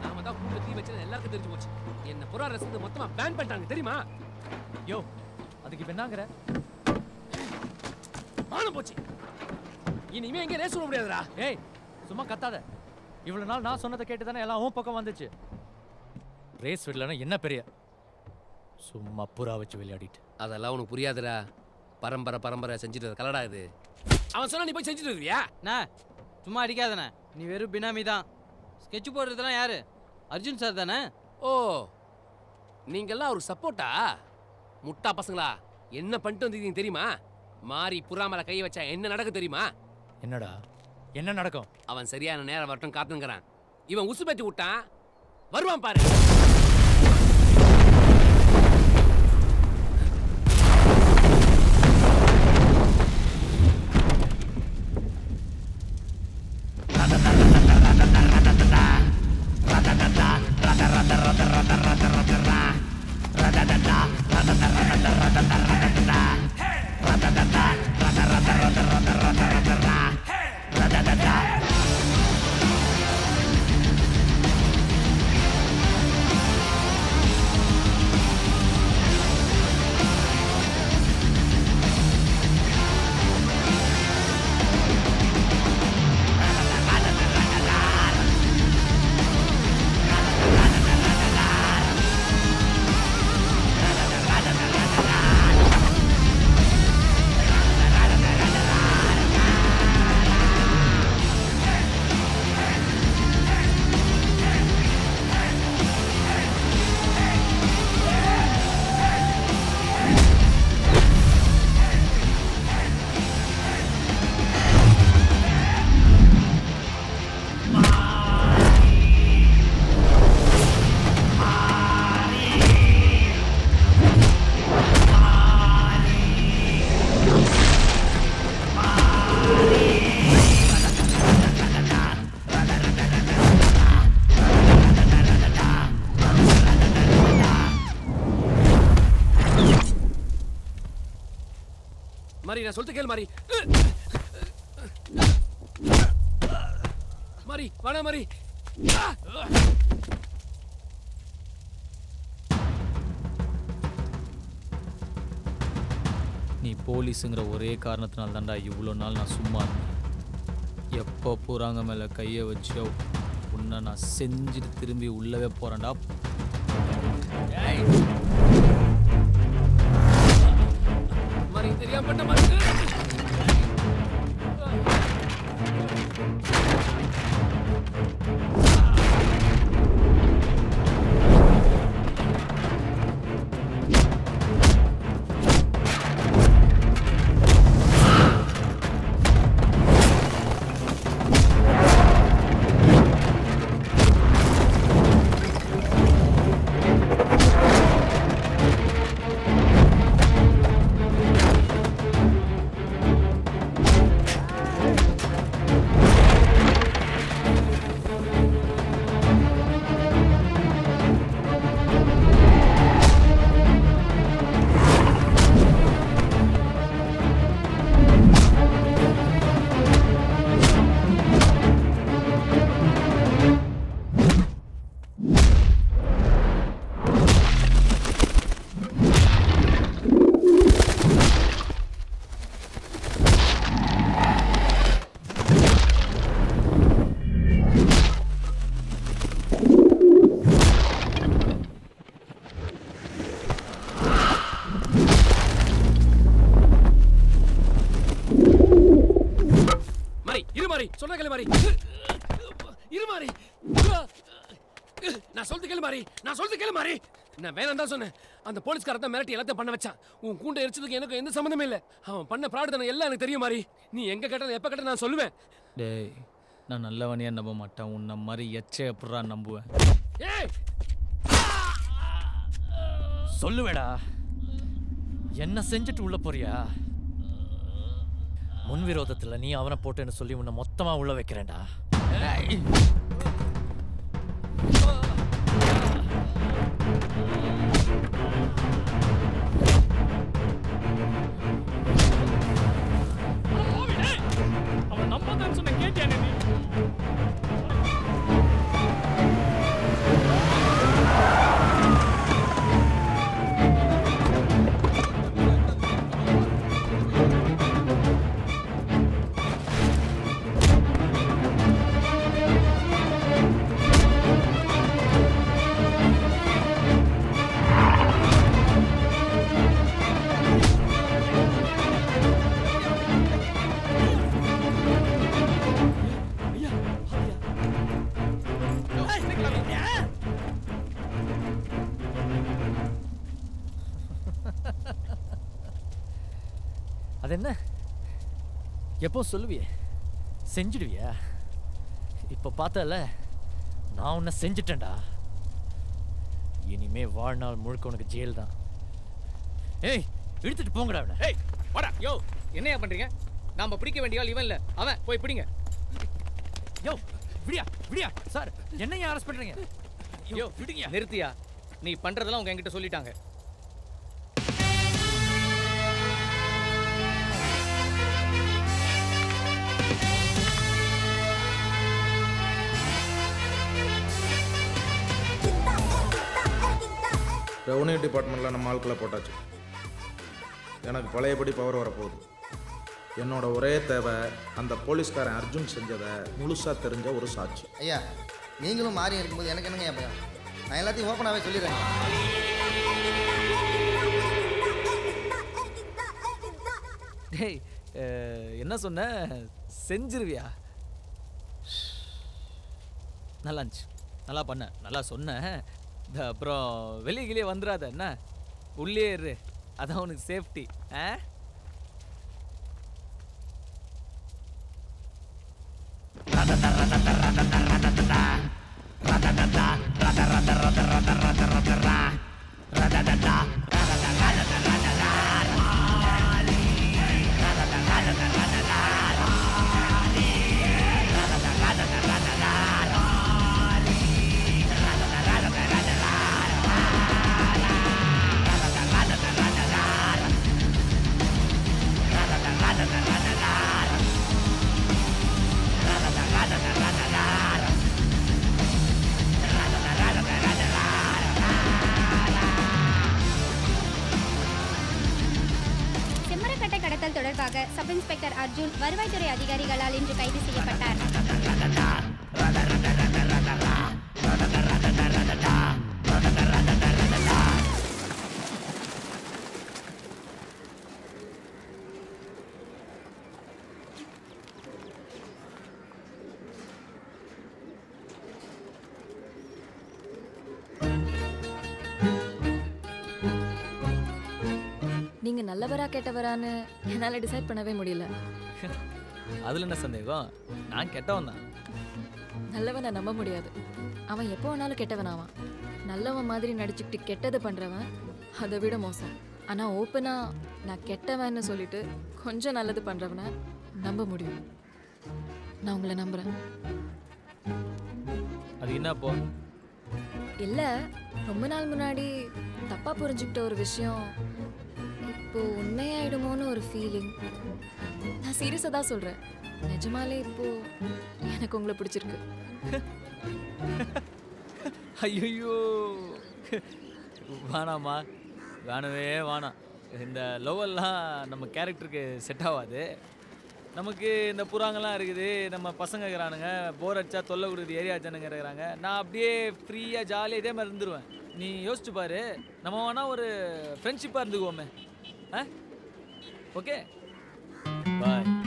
நாம தான் கூண்டு தீ வச்சது எல்லாருக்கும் தெரிஞ்சு போச்சு என்ன புறா ரசத்தை மொத்தமா பேன் பண்ணிட்டாங்க தெரியுமா யோ அதுக்கு இப்ப என்னங்கிற மானம் போச்சு இனிமே எங்க ரேஸ் விட முடியாதுடா ஏய் சும்மா கத்தாத இவ்வளவு நாள் நான் சொன்னதை கேட்டு தானே எல்லாம் உன் பக்கம் வந்துச்சு ரேஸ் விடலன்னா என்ன பெரிய சும்மா புறா வச்சு விளையாடிட்டு அதெல்லாம் உனக்கு புரியாதுடா பரம்பரை பரம்பரை செஞ்சுட்டு கலடா இது அவன் சொன்னா நீ போய் செஞ்சுட்டு வருவியா அண்ணா சும்மா அடிக்காதண்ணே நீ வெறும் பினாமி தான் ஸ்கெட்ச் போடுறதெல்லாம் யாரு அர்ஜுன் சார் தானே ஓ நீங்கெல்லாம் ஒரு சப்போர்ட்டா முட்டா பசங்களா என்ன பண்ணிட்டு வந்தீங்க தெரியுமா மாறி புறா மேல கை வச்சா என்ன நடக்க தெரியுமா என்னடா என்ன நடக்கும் அவன் சரியான நேரம் வரட்டும் காத்துங்கிறான் இவன் உசு பேத்தி விட்டான் வருவான் பாரு மாரி நான் சொல்லிட்டு கேளு மாரி மாரி வாடா மாரி நீ போலீஸுங்கிற ஒரே காரணத்தினால தான்டா இவ்வளோ நாள் நான் சும்மா இருந்தேன் எப்போ போகிறாங்க மேலே கையை வச்சோ உன்னை நான் செஞ்சுட்டு திரும்பி உள்ளவே போகிறேன்டா மாரி தெரியாம பண்ண மாரி மாரி இரு மாரி சொல்ற கேளு மாரி இரு மாரி நான் சொல்றது கேளு மாரி நான் சொல்றது கேளு மாரி நான் வேணாம் தான் சொன்னேன் அந்த போலீஸ்காரன் தான் மிரட்டி எல்லாத்தையும் பண்ண வச்சான் உன் கூண்டை எரிச்சதுக்கு எனக்கு எந்த சம்மந்தமே இல்லை அவன் பண்ண பிராடுதனம் எல்லாம் எனக்கு தெரியும் மாரி நீ எங்க கேட்டாலும் எப்ப கேட்டாலும் நான் சொல்லுவேன் டேய் நான் நல்லவனையா நம்ப மாட்டேன் உன்னை மாதிரி எச்ச எப்படா நம்புவேன் ஏய் சொல்லுவேடா என்ன செஞ்சுட்டு உள்ள போறியா முன் விரோதத்துல நீ அவனை போட்டேன்னு சொல்லி உன்னை மொத்தமா உள்ள வைக்கிறேன்டா அவன் நம்பாதான் சொன்ன கேட்டியானே நீ அது என்ன எப்போ சொல்லுவியே செஞ்சிடுவியா இப்போ பார்த்தல நான் உன்னை செஞ்சிட்டேன்டா இனிமே வாழ்நாள் முழுக்க உனக்கு ஜெயில் தான் ஏய் இழுத்துட்டு போங்கடா அவனை ஏய் வாடா யோ என்னையா பண்றீங்க நாம பிடிக்க வேண்டிய ஆள் இவன் இல்ல அவன் போய் பிடிங்க யோ விடியா விடியா சார் என்னையா அரெஸ்ட் பண்றீங்க யோ விடுங்க நிறுத்தியா நீ பண்றதெல்லாம் உங்க என்கிட்ட சொல்லிட்டாங்க ரெவன்யூ டிபார்ட்மெண்ட்டில் நம்ம ஆட்களை போட்டாச்சு எனக்கு பழையபடி பவர் வரப்போகுது என்னோட ஒரே தேவை அந்த போலீஸ்காரன் அர்ஜுன் செஞ்சதை முழுசாக தெரிஞ்ச ஒரு சாட்சி ஐயா நீங்களும் மாறி இருக்கும்போது எனக்கு என்னங்க என் பயம் நான் எல்லாத்தையும் ஓப்பனாகவே சொல்லிடுறேன் டேய் அஹ், என்ன சொன்ன செஞ்சிருவியா நல்லா இருந்துச்சு நல்லா பண்ண நல்லா சொன்ன இந்த அப்புறம் வெளியே கிளியே வந்துடாத என்ன உள்ளே இரு அதான் உனக்கு சேஃப்டி ஆ செம்மரக்கட்டை கடத்தல் தொடர்பாக சப் இன்ஸ்பெக்டர் அர்ஜுன் வருவாய்த்துறை அதிகாரிகளால் இன்று கைது செய்யப்பட்டார் நீங்க நல்லவரா கெட்டவரான்னு என்னால டிசைட் பண்ணவே முடியல அதில் என்ன சந்தேகம் நான் கெட்டவன் தான் நல்லவனை நம்ப முடியாது அவன் எப்போ வேணாலும் கெட்டவனாவான் நல்லவன் மாதிரி நடிச்சுக்கிட்டு கெட்டது பண்றவன் அதை விட மோசம் ஆனா ஓப்பனா நான் கெட்டவன்னு சொல்லிட்டு கொஞ்சம் நல்லது பண்றவனை நம்ப முடியும் நான் உங்களை நம்புறேன் அது என்னப்போ இல்ல ரொம்ப நாள் முன்னாடி தப்பா புரிஞ்சுக்கிட்ட ஒரு விஷயம் இப்போ உண்மையாயிடுமோன்னு ஒரு ஃபீலிங் நான் சீரியஸா தான் சொல்றேன் நிஜமாலே இப்போ எனக்கு உங்களை பிடிச்சிருக்கு ஐயோ வேணாம்மா வேணவே வேணாம் இந்த லோவெல்லாம் நம்ம கேரக்டருக்கு செட் ஆகாது நமக்கு இந்த புறாங்கெல்லாம் இருக்குது நம்ம பசங்க இருக்கிறானுங்க போர் அடிச்சா தொல்லை கொடுக்குது ஏரியா ஜனங்க இருக்கிறாங்க நான் அப்படியே ஃப்ரீயாக ஜாலியாக இதே மாதிரி இருந்துருவேன் நீ யோசிச்சு பாரு நம்ம வேணா ஒரு ஃப்ரெண்ட்ஷிப்பாக இருந்துக்குவோமே ஆ ஓகே பாய்